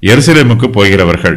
எருசலேமுக்கு போகிறவர்கள்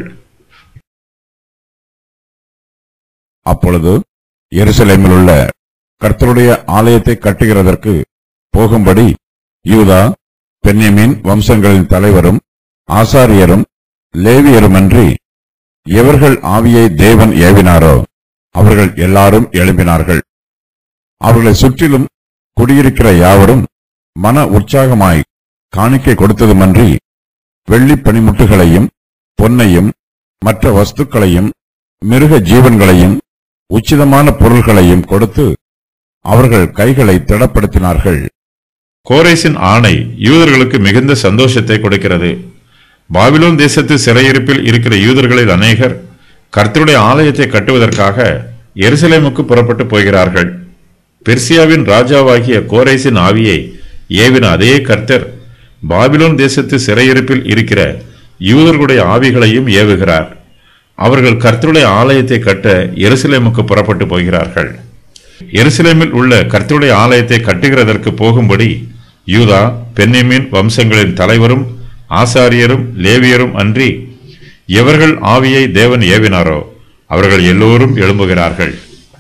அப்பொழுது எருசலேமில் உள்ள கர்த்தருடைய ஆலயத்தை கட்டுகிறதற்கு போகும்படி யூதா பென்யமீன் வம்சங்களின் தலைவரும் ஆசாரியரும் லேவியருமன்றி எவர்கள் ஆவியை தேவன் ஏவினாரோ அவர்கள் எல்லாரும் எழும்பினார்கள் அவர்களை சுற்றிலும் குடியிருக்கிற யாவரும் மன உற்சாகமாய் காணிக்கை கொடுத்ததுமன்றி வெள்ளிப் பனிமுட்டுகளையும் பொன்னையும் மற்ற வஸ்துக்களையும் மிருக ஜீவன்களையும் உச்சிதமான பொருள்களையும் கொடுத்து அவர்கள் கைகளை திடப்படுத்தினார்கள் கோரேசின் ஆணை யூதர்களுக்கு மிகுந்த சந்தோஷத்தை கொடுக்கிறது பாபிலோன் தேசத்து சிறையிருப்பில் இருக்கிற யூதர்களில் அநேகர் கர்த்தருடைய ஆலயத்தை கட்டுவதற்காக எருசலேமுக்கு புறப்பட்டு போகிறார்கள் பெர்சியாவின் ராஜாவாகிய கோரேசின் ஆவியை ஏவின அதே கர்த்தர் பாபிலோன் தேசத்து சிறையிருப்பில் இருக்கிற யூதர்களுடைய ஆவிகளையும் ஏவுகிறார் அவர்கள் கர்த்தருடைய ஆலயத்தை கட்ட எருசலேமுக்கு புறப்பட்டு போகிறார்கள் எருசலேமில் உள்ள கர்த்தருடைய ஆலயத்தை கட்டுகிறதற்கு போகும்படி யூதா பென்னிமின் வம்சங்களின் தலைவரும் ஆசாரியரும் லேவியரும் அன்றி எவர்கள் ஆவியை தேவன் ஏவினாரோ அவர்கள் எல்லோரும் எழும்புகிறார்கள்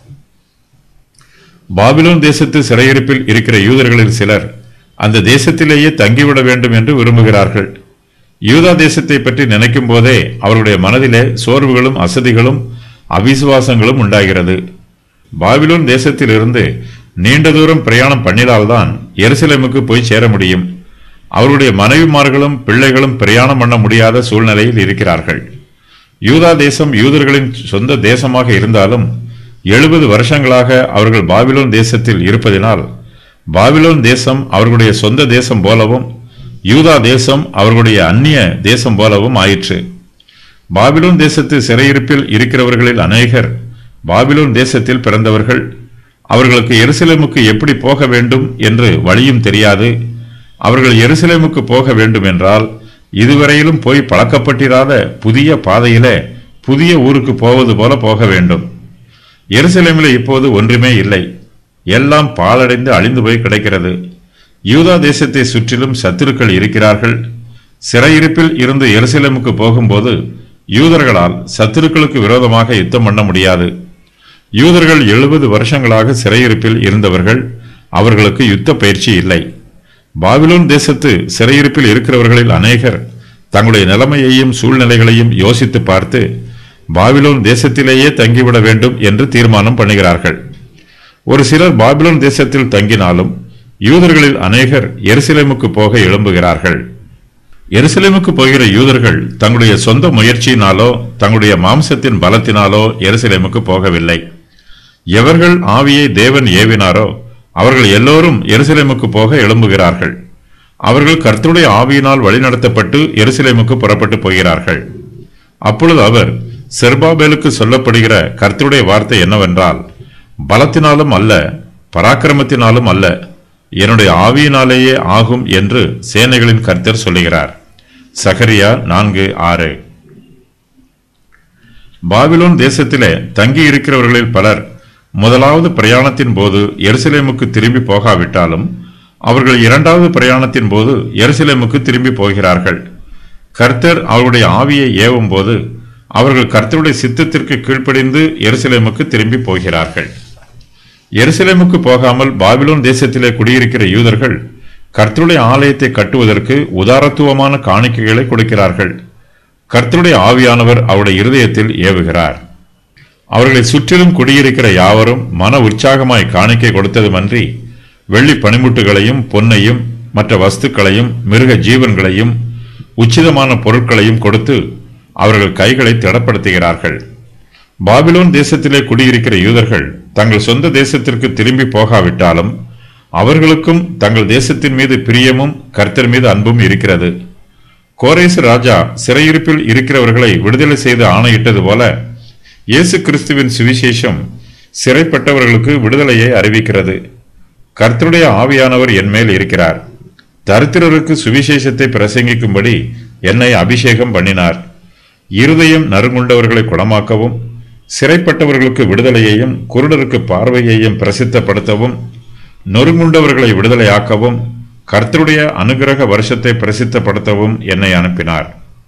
பாபிலோன் தேசத்து சிறையிருப்பில் இருக்கிற யூதர்களில் சிலர் அந்த தேசத்திலேயே தங்கிவிட வேண்டும் என்று விரும்புகிறார்கள் யூதா தேசத்தை பற்றி நினைக்கும் போதே அவருடைய மனதிலே சோர்வுகளும் அசதிகளும் அவிசுவாசங்களும் உண்டாகிறது பாபிலோன் தேசத்திலிருந்து நீண்ட தூரம் பிரயாணம் பண்ணினால்தான் எருசலேமுக்கு போய் சேர முடியும் அவருடைய மனைவிமார்களும் பிள்ளைகளும் பிரயாணம் பண்ண முடியாத சூழ்நிலையில் இருக்கிறார்கள் யூதா தேசம் யூதர்களின் சொந்த தேசமாக இருந்தாலும் எழுபது வருஷங்களாக அவர்கள் பாபிலோன் தேசத்தில் இருப்பதினால் பாபிலோன் தேசம் அவர்களுடைய சொந்த தேசம் போலவும் யூதா தேசம் அவர்களுடைய அந்நிய தேசம் போலவும் ஆயிற்று பாபிலோன் தேசத்து சிறையிருப்பில் இருக்கிறவர்களில் அநேகர் பாபிலோன் தேசத்தில் பிறந்தவர்கள் அவர்களுக்கு எருசலேமுக்கு எப்படி போக வேண்டும் என்று வழியும் தெரியாது அவர்கள் எருசலேமுக்கு போக வேண்டும் என்றால் இதுவரையிலும் போய் பழக்கப்பட்டிராத புதிய பாதையில புதிய ஊருக்கு போவது போல போக வேண்டும் எருசலேமில் இப்போது ஒன்றுமே இல்லை எல்லாம் பாழடைந்து அழிந்து போய் கிடக்கிறது யூதா தேசத்தை சுற்றிலும் சத்துருக்கள் இருக்கிறார்கள் சிறையிருப்பில் இருந்து எருசலேமுக்கு போகும்போது யூதர்களால் சத்துருக்களுக்கு விரோதமாக யுத்தம் பண்ண முடியாது யூதர்கள் எழுபது வருஷங்களாக சிறையிருப்பில் இருந்தவர்கள் அவர்களுக்கு யுத்த பயிற்சி இல்லை பாபிலோன் தேசத்து சிறையிருப்பில் இருக்கிறவர்களில் அநேகர் தங்களுடைய நிலைமையையும் சூழ்நிலைகளையும் யோசித்து பார்த்து பாபிலோன் தேசத்திலேயே தங்கிவிட வேண்டும் என்று தீர்மானம் பண்ணுகிறார்கள் ஒரு சிலர் பாபிலோன் தேசத்தில் தங்கினாலும் யூதர்களில் அநேகர் எருசலேமுக்கு போக எழும்புகிறார்கள் எருசலேமுக்கு போகிற யூதர்கள் தங்களுடைய சொந்த முயற்சியினாலோ தங்களுடைய மாம்சத்தின் பலத்தினாலோ எருசலேமுக்கு போகவில்லை எவர்கள் ஆவியை தேவன் ஏவினாரோ அவர்கள் எல்லோரும் எருசலேமுக்கு போக எழும்புகிறார்கள் அவர்கள் கர்த்தருடைய ஆவியினால் வழிநடத்தப்பட்டு எருசலேமுக்கு புறப்பட்டு போகிறார்கள் அப்பொழுது அவர் செர்பாபேலுக்கு சொல்லப்படுகிற கர்த்தருடைய வார்த்தை என்னவென்றால் பலத்தினாலும் அல்ல பராக்கிரமத்தினாலும் அல்ல என்னுடைய ஆவியினாலேயே ஆகும் என்று சேனைகளின் கர்த்தர் சொல்லுகிறார் சகரியா நான்கு ஆறு பாபிலோன் தேசத்திலே தங்கி இருக்கிறவர்களில் பலர் முதலாவது பிரயாணத்தின் போது எருசலேமுக்கு திரும்பி போகாவிட்டாலும் அவர்கள் இரண்டாவது பிரயாணத்தின் போது எருசலேமுக்கு திரும்பி போகிறார்கள் கர்த்தர் அவருடைய ஆவியை ஏவும் போது அவர்கள் கர்த்தருடைய சித்தத்திற்கு கீழ்ப்படிந்து எருசலேமுக்கு திரும்பி போகிறார்கள் எருசலேமுக்கு போகாமல் பாபிலோன் தேசத்திலே குடியிருக்கிற யூதர்கள் கர்த்தருடைய ஆலயத்தை கட்டுவதற்கு உதாரத்துவமான காணிக்கைகளை கொடுக்கிறார்கள் கர்த்தருடைய ஆவியானவர் அவருடைய இருதயத்தில் ஏவுகிறார் அவர்களை சுற்றிலும் குடியிருக்கிற யாவரும் மன உற்சாகமாய் காணிக்கை கொடுத்ததுமன்றி வெள்ளி பனிமுட்டுகளையும் பொன்னையும் மற்ற வஸ்துக்களையும் மிருக ஜீவன்களையும் உச்சிதமான பொருட்களையும் கொடுத்து அவர்கள் கைகளை திடப்படுத்துகிறார்கள் பாபிலோன் தேசத்திலே குடியிருக்கிற யூதர்கள் தங்கள் சொந்த தேசத்திற்கு திரும்பி போகாவிட்டாலும் அவர்களுக்கும் தங்கள் தேசத்தின் மீது பிரியமும் கர்த்தர் மீது அன்பும் இருக்கிறது கோரேசு ராஜா சிறையிருப்பில் இருக்கிறவர்களை விடுதலை செய்து ஆணையிட்டது போல இயேசு கிறிஸ்துவின் சுவிசேஷம் சிறைப்பட்டவர்களுக்கு விடுதலையை அறிவிக்கிறது கர்த்தருடைய ஆவியானவர் என் மேல் இருக்கிறார் தரித்திரருக்கு சுவிசேஷத்தை பிரசங்கிக்கும்படி என்னை அபிஷேகம் பண்ணினார் இருதயம் நறுங்குண்டவர்களை குணமாக்கவும் சிறைப்பட்டவர்களுக்கு விடுதலையையும் குருடருக்கு பார்வையையும் பிரசித்தப்படுத்தவும் நொறுங்குண்டவர்களை விடுதலையாக்கவும் கர்த்தருடைய அனுகிரக வருஷத்தை பிரசித்தப்படுத்தவும் என்னை அனுப்பினார்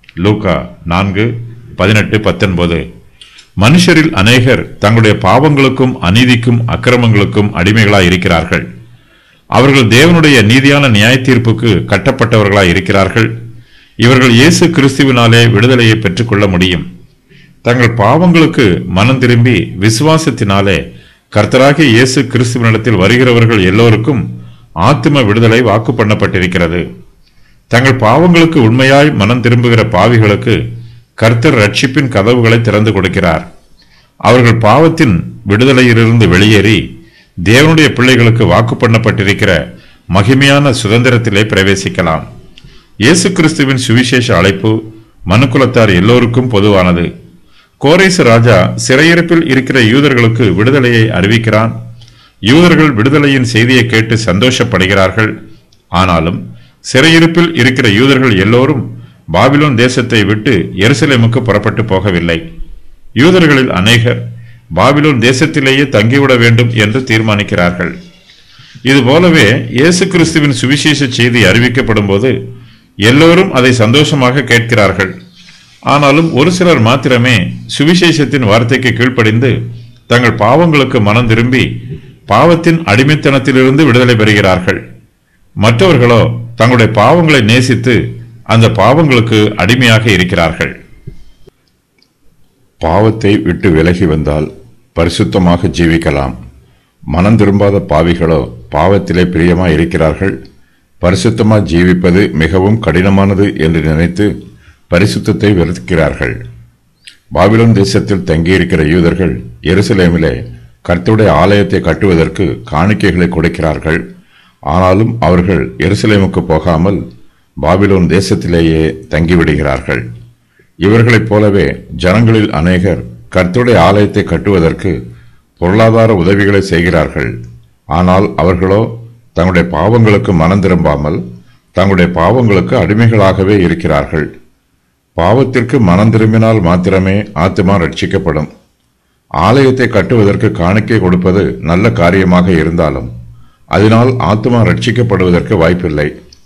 லூக்கா நான்கு பதினெட்டு பத்தொன்பது மனுஷரில் அநேகர் தங்களுடைய பாவங்களுக்கும் அநீதிக்கும் அக்கிரமங்களுக்கும் அடிமைகளாய் இருக்கிறார்கள் அவர்கள் தேவனுடைய நீதியான நியாய தீர்ப்புக்கு கட்டப்பட்டவர்களாய் இருக்கிறார்கள் இவர்கள் இயேசு கிறிஸ்துவினாலே விடுதலையை பெற்றுக்கொள்ள முடியும் தங்கள் பாவங்களுக்கு மனம் திரும்பி விசுவாசத்தினாலே கர்த்தராகிய இயேசு கிறிஸ்துவனிடத்தில் வருகிறவர்கள் எல்லோருக்கும் ஆத்தும விடுதலை வாக்கு பண்ணப்பட்டிருக்கிறது தங்கள் பாவங்களுக்கு உண்மையாய் மனம் திரும்புகிற பாவிகளுக்கு கர்த்தர் ரட்சிப்பின் கதவுகளை திறந்து கொடுக்கிறார் அவர்கள் பாவத்தின் விடுதலையிலிருந்து வெளியேறி தேவனுடைய பிள்ளைகளுக்கு வாக்கு பண்ணப்பட்டிருக்கிற மகிமையான சுதந்திரத்திலே பிரவேசிக்கலாம் இயேசு கிறிஸ்துவின் சுவிசேஷ அழைப்பு மனுக்குலத்தார் எல்லோருக்கும் பொதுவானது கோரேசு ராஜா சிறையிருப்பில் இருக்கிற யூதர்களுக்கு விடுதலையை அறிவிக்கிறான் யூதர்கள் விடுதலையின் செய்தியை கேட்டு சந்தோஷப்படுகிறார்கள் ஆனாலும் சிறையிருப்பில் இருக்கிற யூதர்கள் எல்லோரும் பாபிலோன் தேசத்தை விட்டு எருசலேமுக்கு புறப்பட்டு போகவில்லை யூதர்களில் அநேகர் பாபிலோன் தேசத்திலேயே தங்கிவிட வேண்டும் என்று தீர்மானிக்கிறார்கள் இது போலவே இயேசு கிறிஸ்துவின் சுவிசேஷ செய்தி அறிவிக்கப்படும் போது எல்லோரும் அதை சந்தோஷமாக கேட்கிறார்கள் ஆனாலும் ஒரு சிலர் மாத்திரமே சுவிசேஷத்தின் வார்த்தைக்கு கீழ்ப்படிந்து தங்கள் பாவங்களுக்கு மனம் திரும்பி பாவத்தின் அடிமைத்தனத்திலிருந்து விடுதலை பெறுகிறார்கள் மற்றவர்களோ தங்களுடைய பாவங்களை நேசித்து அந்த பாவங்களுக்கு அடிமையாக இருக்கிறார்கள் பாவத்தை விட்டு விலகி வந்தால் பரிசுத்தமாக ஜீவிக்கலாம் மனம் திரும்பாத பாவிகளோ பாவத்திலே பிரியமாய் இருக்கிறார்கள் பரிசுத்தமாக ஜீவிப்பது மிகவும் கடினமானது என்று நினைத்து பரிசுத்தத்தை வெறுக்கிறார்கள் பாபிலோன் தேசத்தில் தங்கியிருக்கிற யூதர்கள் எருசலேமிலே கர்த்தருடைய ஆலயத்தை கட்டுவதற்கு காணிக்கைகளை கொடுக்கிறார்கள் ஆனாலும் அவர்கள் எருசலேமுக்கு போகாமல் பாபிலோன் தேசத்திலேயே தங்கிவிடுகிறார்கள் இவர்களைப் போலவே ஜனங்களில் அநேகர் கர்த்தருடைய ஆலயத்தை கட்டுவதற்கு பொருளாதார உதவிகளை செய்கிறார்கள் ஆனால் அவர்களோ தங்களுடைய பாவங்களுக்கு மனம் திரும்பாமல் தங்களுடைய பாவங்களுக்கு அடிமைகளாகவே இருக்கிறார்கள் பாவத்திற்கு மனம் திரும்பினால் மாத்திரமே ஆத்மா ரட்சிக்கப்படும் ஆலயத்தை கட்டுவதற்கு காணிக்கை கொடுப்பது நல்ல காரியமாக இருந்தாலும் அதனால் ஆத்மா ரட்சிக்கப்படுவதற்கு வாய்ப்பில்லை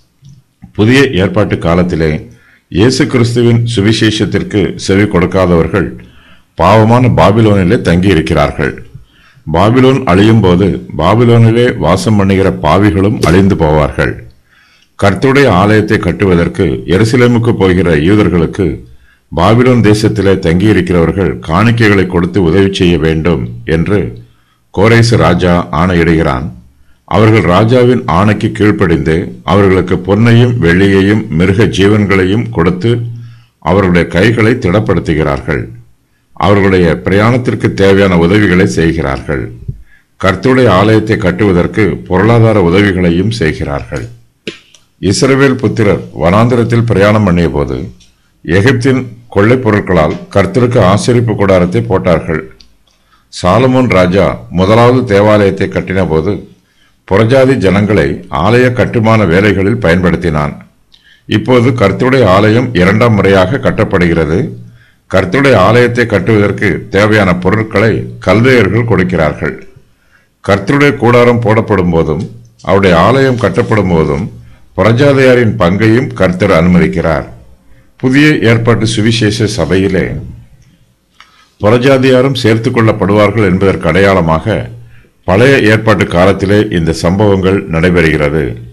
புதிய ஏற்பாட்டு காலத்திலே இயேசு கிறிஸ்துவின் சுவிசேஷத்திற்கு செவி கொடுக்காதவர்கள் பாவமான பாபிலோனிலே தங்கி இருக்கிறார்கள் பாபிலோன் அழியும் போது பாபிலோனிலே வாசம் பண்ணுகிற பாவிகளும் அழிந்து போவார்கள் கர்த்தருடைய ஆலயத்தை கட்டுவதற்கு எருசலேமுக்கு போகிற யூதர்களுக்கு பாபிலோன் தேசத்திலே தங்கியிருக்கிறவர்கள் காணிக்கைகளை கொடுத்து உதவி செய்ய வேண்டும் என்று கோரேசு ராஜா ஆணையிடுகிறான் அவர்கள் ராஜாவின் ஆணைக்கு கீழ்ப்படிந்து அவர்களுக்கு பொன்னையும் வெள்ளியையும் மிருக ஜீவன்களையும் கொடுத்து அவர்களுடைய கைகளை திடப்படுத்துகிறார்கள் அவர்களுடைய பிரயாணத்திற்கு தேவையான உதவிகளை செய்கிறார்கள் கர்த்தருடைய ஆலயத்தை கட்டுவதற்கு பொருளாதார உதவிகளையும் செய்கிறார்கள் இஸ்ரவேல் புத்திரர் வனாந்திரத்தில் பிரயாணம் பண்ணிய போது எகிப்தின் கொள்ளைப் பொருட்களால் கர்த்தருக்கு ஆசரிப்பு கூடாரத்தை போட்டார்கள் சாலமோன் ராஜா முதலாவது தேவாலயத்தை கட்டின போது புறஜாதி ஜனங்களை ஆலய கட்டுமான வேலைகளில் பயன்படுத்தினான் இப்போது கர்த்தருடைய ஆலயம் இரண்டாம் முறையாக கட்டப்படுகிறது கர்த்தருடைய ஆலயத்தை கட்டுவதற்கு தேவையான பொருட்களை கல்தையர்கள் கொடுக்கிறார்கள் கர்த்தருடைய கூடாரம் போடப்படும் போதும் அவருடைய ஆலயம் கட்டப்படும் போதும் புறஜாதையாரின் பங்கையும் கர்த்தர் அனுமதிக்கிறார் புதிய ஏற்பாட்டு சுவிசேஷ சபையிலே புறஜாதியாரும் சேர்த்துக் கொள்ளப்படுவார்கள் என்பதற்கு அடையாளமாக பழைய ஏற்பாட்டு காலத்திலே இந்த சம்பவங்கள் நடைபெறுகிறது